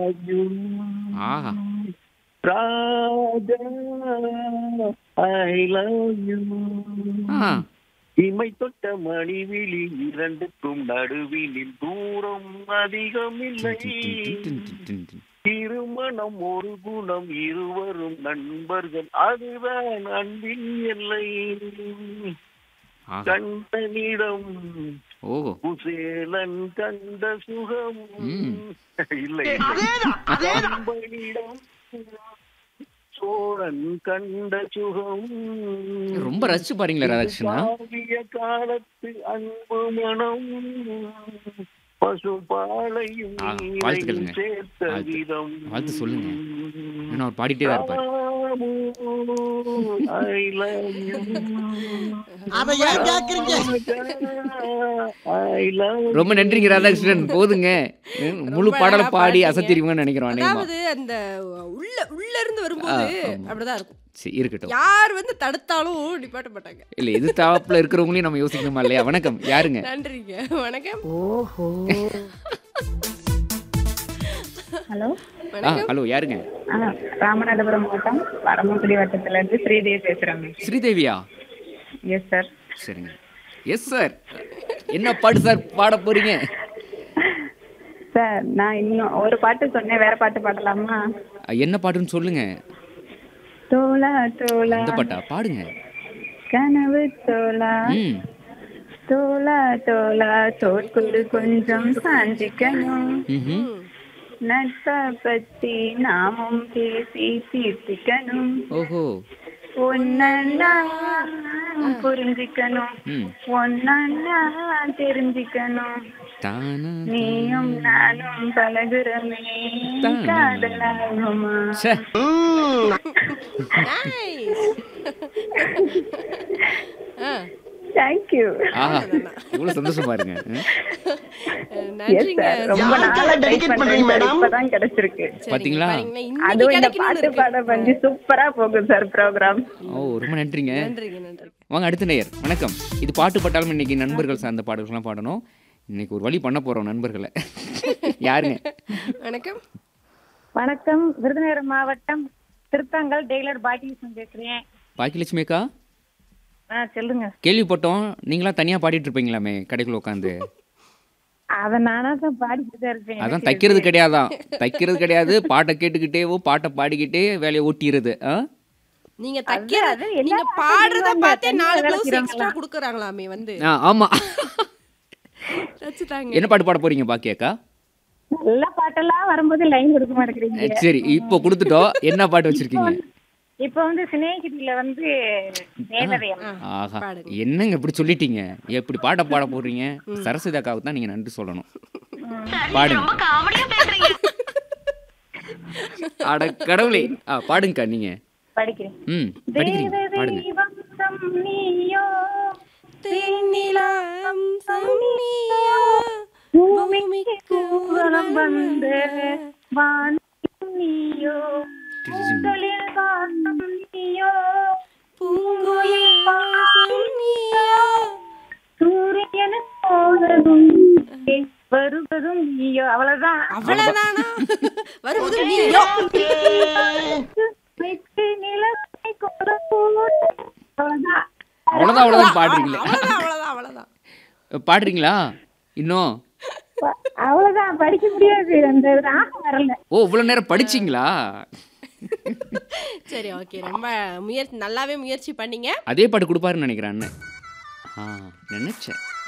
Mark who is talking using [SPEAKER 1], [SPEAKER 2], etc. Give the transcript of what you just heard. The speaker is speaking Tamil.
[SPEAKER 1] you.
[SPEAKER 2] ஆஹா
[SPEAKER 1] ராஜா ஐ லவ் யூ
[SPEAKER 2] ஆ
[SPEAKER 1] இமை தொட்ட மணிவிழி இரண்டுக்கும் நடுவினில் தூரம் அதிகமில்லை திருமணம் ஒரு குணம் இருவரும் நண்பர்கள் அதுதான் அன்பின் எல்லை
[SPEAKER 2] ஆஹா
[SPEAKER 1] கண்டனிடம்
[SPEAKER 2] ஓ
[SPEAKER 1] குசேலன் கண்ட சுகம்
[SPEAKER 2] ம்.
[SPEAKER 1] இல்லை கம்பனிடம் சோழன் கண்ட சுகம்
[SPEAKER 2] ரொம்ப ரசிச்சு பாருங்களே ராதாகிருஷ்ணா
[SPEAKER 1] காவிய காலத்து அன்பு மனம் பசு பாலையும்
[SPEAKER 2] ஆ, வாழ்த்துக்களுங்க.
[SPEAKER 1] சேர்த்த
[SPEAKER 2] வாழ்த்து.
[SPEAKER 1] விதம்
[SPEAKER 2] வாழ்த்து சொல்லுங்க. இன்னும் அவர் பாடிட்டே தான் இருப்பார்
[SPEAKER 1] ஐ லவ் யூ
[SPEAKER 3] அதை ஏன் கேக்குறீங்க
[SPEAKER 1] ஐ லவ்
[SPEAKER 2] ரொம்ப நன்றிங்க ராதாகிருஷ்ணன் போதுங்க ம், முழு
[SPEAKER 4] ரொம்ப
[SPEAKER 2] பாடலை
[SPEAKER 4] அழகா
[SPEAKER 2] பாடி
[SPEAKER 4] பாடுறீங்க.
[SPEAKER 2] அசத்திருவீங்கன்னு நினைக்கிறோம் அநேகமா
[SPEAKER 4] அதாவது அந்த உள்ள உள்ள இருந்து வரும்போது
[SPEAKER 2] ஆ, ஆமா.
[SPEAKER 4] அப்படிதான் இருக்கும்
[SPEAKER 2] சரி இருக்கட்டும்
[SPEAKER 4] யார் வந்து தடுத்தாலும் நிப்பாட்ட மாட்டாங்க
[SPEAKER 2] இல்ல எது தாப்புல இருக்கிறவங்களையும் நம்ம யோசிக்கணுமா இல்லையா வணக்கம் யாருங்க
[SPEAKER 4] நன்றிங்க வணக்கம்
[SPEAKER 5] ஹலோ
[SPEAKER 2] ஆ
[SPEAKER 4] வணக்கம்
[SPEAKER 2] ஹலோ யாருங்க
[SPEAKER 5] ஆ ராமநாதபுரம் மாவட்டம் பரமக்குடி வட்டத்துல இருந்து ஸ்ரீதேவி பேசுறேங்க
[SPEAKER 2] ஸ்ரீதேவியா
[SPEAKER 5] எஸ் சார்
[SPEAKER 2] சரிங்க எஸ் சார் என்ன பாட்டு சார் பாட போறீங்க
[SPEAKER 5] சார் நான் இன்னும் ஒரு பாட்டு சொன்னேன் வேற பாட்டு பாடலாமா
[SPEAKER 2] அ, என்ன பாட்டுன்னு சொல்லுங்க
[SPEAKER 5] தோலா தோலா
[SPEAKER 2] இந்த பாட்டா பாடுங்க
[SPEAKER 5] கனவு தோலா
[SPEAKER 2] ம்
[SPEAKER 5] தோலா தோலா தோற்குடு கொஞ்சம் சாஞ்சிக்கணும்
[SPEAKER 2] ம்ஹும்.
[SPEAKER 5] நட்பை பத்தி நாமும் பேசி தீர்த்திக்கணும்
[SPEAKER 2] ஓஹோ
[SPEAKER 5] ஒன்னா புரிஞ்சுக்கணும்
[SPEAKER 2] ம்
[SPEAKER 5] ஒன்னா தெரிஞ்சுக்கணும்
[SPEAKER 2] தானா
[SPEAKER 5] நீயும் நானும் பழகுறமே
[SPEAKER 2] தான்.
[SPEAKER 5] காதலாகுமா
[SPEAKER 2] ச்சே
[SPEAKER 4] நைஸ்
[SPEAKER 5] தேங்க்யூ
[SPEAKER 2] ஆஹா இவ்வளவு சந்தோஷம் பாருங்க ம்.
[SPEAKER 4] நன்றிங்க
[SPEAKER 5] ரொம்ப நாளா ட்ரை
[SPEAKER 3] dedicate பண்றீங்க
[SPEAKER 5] பண்றேன்
[SPEAKER 3] madam?
[SPEAKER 5] இப்பதான் கிடைச்சிருக்கு
[SPEAKER 4] சரிங்க,
[SPEAKER 2] பாத்தீங்களா?
[SPEAKER 4] பாருங்களேன், இன்னைக்கு
[SPEAKER 5] அதுவும் இந்த
[SPEAKER 4] கிடைக்கணும்னு
[SPEAKER 5] பாட்டு
[SPEAKER 4] இருக்கு.
[SPEAKER 5] பாட பண்ணி சூப்பரா போகும் சார் ப்ரோக்ராம்
[SPEAKER 2] ஓ ரொம்ப நன்றிங்க
[SPEAKER 4] நன்றிங்க நன்றிங்க
[SPEAKER 2] வாங்க அடுத்த நேயர் வணக்கம் இது பாட்டு பாட்டாலும் இன்னைக்கு நண்பர்கள் சார்ந்த பாடல்கள்லாம் பாடணும் இன்னைக்கு ஒரு வழி பண்ண போறோம் நண்பர்களை யாருங்க
[SPEAKER 4] வணக்கம்
[SPEAKER 6] வணக்கம் விருதுநகர் மாவட்டம் திருத்தங்கல் டெய்லர் பாக்கியலட்சுமி பேசுறேன்
[SPEAKER 2] பாக்கியலட்சுமி அக்கா
[SPEAKER 6] ஆ சொல்லுங்க
[SPEAKER 2] கேள்விப்பட்டோம் நீங்களா தனியா பாடிட்டு இருப்பீங்களாமே கடைக்குள்ள உட்காந்து
[SPEAKER 6] அத நானா தான் பாடிட்டு தான் இருப்பேன்
[SPEAKER 2] அதான் தைக்கிறது கிடையாதான் தைக்கிறது கிடையாது பாட்டை கேட்டுக்கிட்டேவோ பாட்டை பாடிக்கிட்டே வேலையை ஓட்டிடுறது ஆ
[SPEAKER 4] நீங்க தைக்கிறது
[SPEAKER 6] அது எல்லா
[SPEAKER 4] நீங்க
[SPEAKER 6] பாட்டும்
[SPEAKER 4] பாடுறத
[SPEAKER 6] சொல்லுவாங்க.
[SPEAKER 4] பார்த்தே
[SPEAKER 6] தனியா
[SPEAKER 4] நாலு
[SPEAKER 6] வேலை
[SPEAKER 4] ப்ளவுஸ்
[SPEAKER 6] செய்றவங்களா?
[SPEAKER 4] எக்ஸ்ட்ரா குடுக்குறாங்களாமே வந்து
[SPEAKER 2] ஆ ஆமா
[SPEAKER 4] தச்சுதாங்க
[SPEAKER 2] என்ன பாட்டு பாட போறீங்க பாக்கி அக்கா
[SPEAKER 6] நல்ல பாட்டெல்லாம் வரும்போது லைன் கொடுக்க மாட்டேங்கிறீங்க
[SPEAKER 2] அஹ் சரி இப்போ கொடுத்துட்டோம் என்ன பாட்டு வச்சிருக்கீங்க
[SPEAKER 6] இப்ப வந்து சினேகிரியில வந்து தேவதையம்
[SPEAKER 2] ஆஹா
[SPEAKER 4] பாடுங்க.
[SPEAKER 2] என்னங்க இப்படி சொல்லிட்டீங்க எப்படி பாட்ட பாட போடுறீங்க சரஸ்வதி அக்காவுக்கு தான் நீங்க நன்றி சொல்லணும் பாடுங்க அட கடவுளே ஆ பாடுங்கக்கா நீங்க
[SPEAKER 6] படிக்கிறேன்
[SPEAKER 2] ம் படிக்கிறீங்க பாடுங்க
[SPEAKER 6] தேவதைவம்சம் நீயோ
[SPEAKER 4] தென்னிலம் சன்னியா
[SPEAKER 6] பூமிக்கு ஊர்வலம் வந்த வானம் நீயோ பூந்தளிர் வாசம் நீயோ
[SPEAKER 4] பூங்குயில் வாசம் நீயா
[SPEAKER 6] சூரியன் போனதும் வருவதும் நீயோ அவ்வளவுதான்
[SPEAKER 4] அவ்வளவுதானா வருவது நீயோ
[SPEAKER 6] வைத்து நிலத்தை கொடு போட்டு அவ்வளவுதான்
[SPEAKER 2] அவ்வளோதான் அவ்வளோதான் பாடுறீங்களே
[SPEAKER 4] அவ்வளவுதான் அவ்வளவுதான் அவ்வளவுதான்
[SPEAKER 2] பாடுறீங்களா இன்னும்
[SPEAKER 6] அவ்வளவுதான் படிக்க முடியாது அந்த ராகம் வரல
[SPEAKER 2] ஓ இவ்வளோ நேரம் படிச்சீங்களா
[SPEAKER 4] சரி ஓகே ரொம்ப முயற்சி நல்லாவே முயற்சி பண்ணீங்க
[SPEAKER 2] அதே பாட்டு கொடுப்பாருன்னு நினைக்கிறேன் அண்ணன் ஆ நினைச்சேன்